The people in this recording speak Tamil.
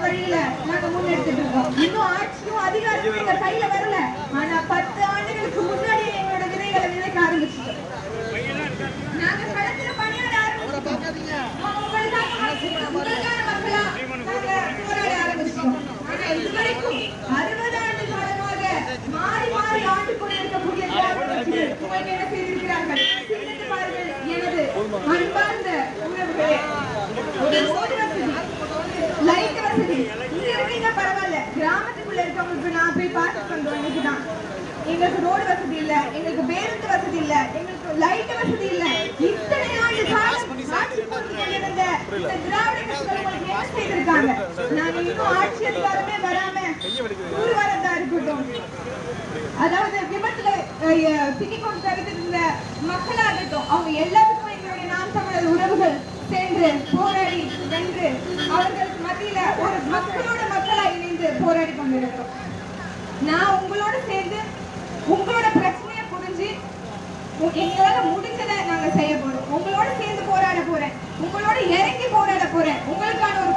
வழியில நாங்க முன்னெடுத்துட்டு இருக்கோம் இன்னும் ஆட்சியும் அதிகாரமும் எங்க கையில வரல ஆனா பத்து ஆண்டுகளுக்கு முன்னாடியே எங்களோட விதைகளை விதைக்க ஆரம்பிச்சிட்டோம் நாங்க களத்துல பணியாட ஆரம்பிச்சிட்டோம் உங்களுக்காக உங்களுக்கான மக்களா நாங்க போராட ஆரம்பிச்சிட்டோம் ஆனா இதுவரைக்கும் அறுபது ஆண்டு காலமாக மாறி மாறி ஆண்டு கொண்டிருக்கக்கூடிய திராவிட கட்சிகள் உங்களுக்கு என்ன செய்திருக்கிறார்கள் சிந்தித்து பாருங்கள் எனது அன்பார்ந்த உறவுகளே ஒரு ரோடு வசதி லைட் வசதி இங்க இருக்கீங்க பரவாயில்ல கிராமத்துக்குள்ள இருக்கவங்களுக்கு நான் போய் பார்த்துட்டு வந்தோம் இன்னைக்கு தான் எங்களுக்கு ரோடு வசதி இல்ல எங்களுக்கு பேருந்து வசதி இல்ல எங்களுக்கு லைட் வசதி இல்ல இத்தனை ஆண்டு காலம் ஆட்சி பொறுத்து கொண்டிருந்த இந்த திராவிட கட்சிகள் உங்களுக்கு என்ன செய்திருக்காங்க நாங்க இன்னும் ஆட்சி அதிகாரமே வராம தூர்வாரதா இருக்கட்டும் அதாவது விபத்துல அஹ், சிக்கிக்கொண்டு தவிர்த்து இருந்த மக்களாகட்டும் அவங்க எல்லாத்துக்கும் எங்களுடைய நாம் தமிழர் உறவுகள் சென்று போராடி வென்று அவர்களுக்கு மத்தியில ஒரு மக்களோட மக்களா இணைந்து போராடி கொண்டிருக்கிறோம் நான் உங்களோட சேர்ந்து உங்களோட பிரச்சனையை புரிஞ்சு உ- எங்களால முடிஞ்சதை நாங்க செய்ய போறோம் உங்களோட சேர்ந்து போராட போறேன் உங்களோட இறங்கி போராட போறேன் உங்களுக்கான ஒரு